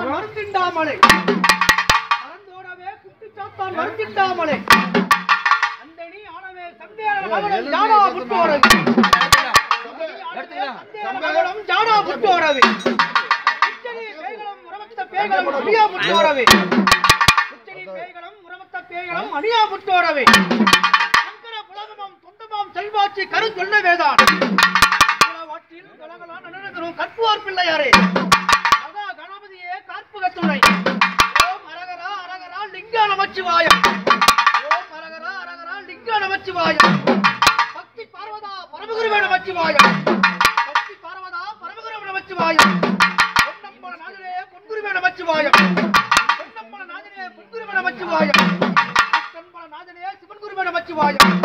சாத்தான் மறுத்திண்டாமலே பறந்தோடவே குட்டிச்சாத்தான் மறுத்திண்டாமலே அந்தணி ஆனவே சந்தேக மகனம் ஜாடா புட்டோரவே சந்தேகம் ஜாடா புட்டோரவே உச்சரி பேய்களும் உறவத்த பேய்களும் அணியா புட்டோரவே உச்சரி பேய்களும் உறவத்த பேய்களும் அணியா புட்டோரவே சங்கர புலகமாம் சொந்தமாம் செல்வாச்சி கரு சொன்ன வேதான் வாட்டில் கலகலா நடனகரும் கற்புவார் பிள்ளையாரே மகா கணபதியே காற்புக துணை ஓம் அரகரா அரகரா லிங்க நமச்சிவாயம் ஓம் அரகரா அரகரா லிங்க நமச்சிவாயம் பக்தி பார்வதா பரமகுருவே நமச்சிவாயம் பக்தி பார்வதா பரமகுருவே நமச்சிவாயம் பொன்னம்பல நாதனே பொன்குருவே நமச்சிவாயம் பொன்னம்பல நாதனே பொன்குருவே நமச்சிவாயம் பொன்னம்பல நாதனே சிவன்குருவே நமச்சிவாயம்